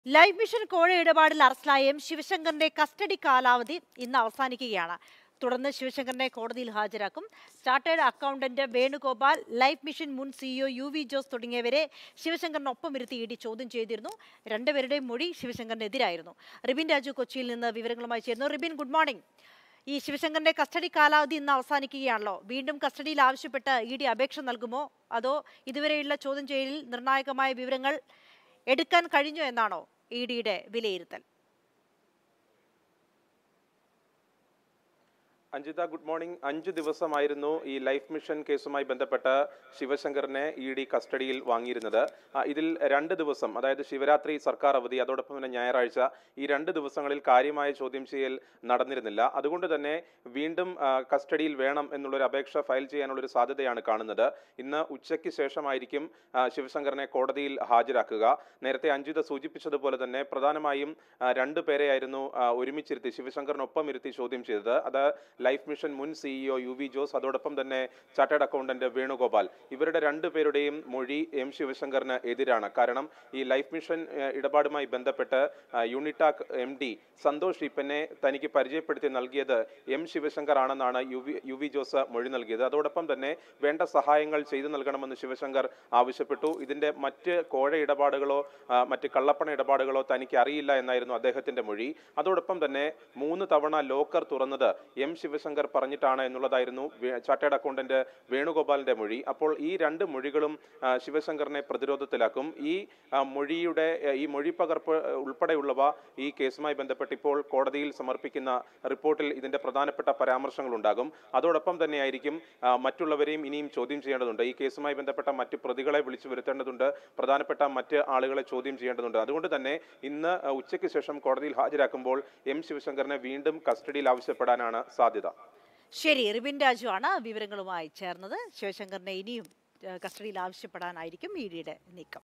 life mission കോഴ ഇടപാടിൽ അറസ്റ്റിലായ എം ശിവശങ്കറിന്റെ കസ്റ്റഡി കാലാവധി ഇന്ന് അവസാനിക്കുകയാണ് തുടർന്ന് ശിവശങ്കറിനെ കോടതിയിൽ ഹാജരാക്കും chartered accountant Venugopal Life Mission മുൻ സിഇഒ യു വി ജോസ് തുടങ്ങിയവരെ ശിവശങ്കറിനൊപ്പം ഇരുത്തി ഇടി ചോദ്യം ചെയ്തിരുന്നു രണ്ടുപേരുടെയും മൊഴി ശിവശങ്കറിനെതിരായിരുന്നു റിബിൻ രാജു കൊച്ചിയിൽ നിന്ന് വിവരങ്ങളുമായി ചേരുന്നു റിബിൻ ഗുഡ് മോർണിംഗ് ഈ ശിവശങ്കറിന്റെ കസ്റ്റഡി കാലാവധി ഇന്ന് അവസാനിക്കുകയാണല്ലോ വീണ്ടും കസ്റ്റഡിയിൽ ആവശ്യപ്പെട്ട് ഇ ഡി അപേക്ഷ നൽകുമോ അതോ ഇതുവരെയുള്ള ചോദ്യം ചെയ്യലിൽ നിർണായകമായ വിവരങ്ങൾ എടുക്കാൻ കഴിഞ്ഞു എന്നാണോ ഇ ഡിയുടെ വിലയിരുത്തൽ അഞ്ജിത ഗുഡ് മോർണിംഗ് അഞ്ചു ദിവസമായിരുന്നു ഈ ലൈഫ് മിഷൻ കേസുമായി ബന്ധപ്പെട്ട് ശിവശങ്കറിനെ ഇ ഡി കസ്റ്റഡിയിൽ വാങ്ങിയിരുന്നത് ആ, ഇതിൽ രണ്ട് ദിവസം അതായത് ശിവരാത്രി സർക്കാർ അവധി അതോടൊപ്പം തന്നെ ഞായറാഴ്ച ഈ രണ്ട് ദിവസങ്ങളിൽ കാര്യമായ ചോദ്യം ചെയ്യൽ നടന്നിരുന്നില്ല അതുകൊണ്ട് തന്നെ വീണ്ടും ആ, കസ്റ്റഡിയിൽ വേണം എന്നുള്ളൊരു അപേക്ഷ ഫയൽ ചെയ്യാനുള്ളൊരു സാധ്യതയാണ് കാണുന്നത് ഇന്ന് ഉച്ചയ്ക്ക് ശേഷമായിരിക്കും ആ, ശിവശങ്കറിനെ കോടതിയിൽ ഹാജരാക്കുക നേരത്തെ അഞ്ജിത സൂചിപ്പിച്ചതുപോലെ തന്നെ പ്രധാനമായും ആ, രണ്ടു പേരെയായിരുന്നു ആ, ഒരുമിച്ചിരുത്തി ശിവശങ്കറിനൊപ്പം ഇരുത്തി ചോദ്യം ചെയ്തത് അത് ലൈഫ് മിഷൻ മുൻ സിഇഒ യു വി ജോസ് അതോടൊപ്പം തന്നെ ചാർട്ടേഡ് അക്കൗണ്ടന്റ് വേണുഗോപാൽ ഇവരുടെ രണ്ടുപേരുടെയും മൊഴി എം ശിവശങ്കറിന് എതിരാണ് കാരണം ഈ ലൈഫ് മിഷൻ ഏഹ്, ഇടപാടുമായി ബന്ധപ്പെട്ട് ആ, യൂണിടാക് എം ഡി സന്തോഷ് ഈപ്പനെ തനിക്ക് പരിചയപ്പെടുത്തി നൽകിയത് എം ശിവശങ്കർ ആണെന്നാണ് U V U V Jose മൊഴി നൽകിയത് അതോടൊപ്പം തന്നെ വേണ്ട സഹായങ്ങൾ ചെയ്തു നൽകണമെന്ന് ശിവശങ്കർ ആവശ്യപ്പെട്ടു ഇതിന്റെ മറ്റ് കോഴ ഇടപാടുകളോ ആ, മറ്റ് കള്ളപ്പണ ഇടപാടുകളോ തനിക്ക് അറിയില്ല എന്നായിരുന്നു അദ്ദേഹത്തിന്റെ മൊഴി അതോടൊപ്പം തന്നെ മൂന്ന് തവണ ലോക്കർ തുറന്നത് എം ശിവശങ്കർ പറഞ്ഞിട്ടാണ് എന്നുള്ളതായിരുന്നു വേ- ചാർട്ടേഡ് അക്കൗണ്ടന്റ് വേണുഗോപാലിന്റെ മൊഴി അപ്പോൾ ഈ രണ്ട് മൊഴികളും ആ, ശിവശങ്കറിനെ പ്രതിരോധത്തിലാക്കും ഈ ആ, മൊഴിയുടെ ആ, ഈ മൊഴി പകർപ്പ് ആ, ഉൾപ്പെടെയുള്ളവ ഈ കേസുമായി ബന്ധപ്പെട്ട് ഇപ്പോൾ കോടതിയിൽ സമർപ്പിക്കുന്ന റിപ്പോർട്ടിൽ ഇതിന്റെ പ്രധാനപ്പെട്ട പരാമർശങ്ങൾ ഉണ്ടാകും അതോടൊപ്പം തന്നെയായിരിക്കും ആ, മറ്റുള്ളവരെയും ഇനിയും ചോദ്യം ചെയ്യേണ്ടതുണ്ട് ഈ കേസുമായി ബന്ധപ്പെട്ട മറ്റ് പ്രതികളെ വിളിച്ചു വരുത്തേണ്ടതുണ്ട് പ്രധാനപ്പെട്ട മറ്റ് ആളുകളെ ചോദ്യം ചെയ്യേണ്ടതുണ്ട് അതുകൊണ്ട് തന്നെ ഇന്ന് ആ, ഉച്ചയ്ക്ക് ശേഷം കോടതിയിൽ ഹാജരാക്കുമ്പോൾ എം ശിവശങ്കറിനെ വീണ്ടും കസ്റ്റഡിയിൽ ആവശ്യപ്പെടാനാണ് സാധ്യത ശരി റിബിൻ രാജു ആണ് വിവരങ്ങളുമായി ചേർന്നത് ശിവശങ്കറിനെ ഇനിയും ഏഹ്, കസ്റ്റഡിയിൽ ആവശ്യപ്പെടാനായിരിക്കും ഇ ഡിയുടെ നീക്കം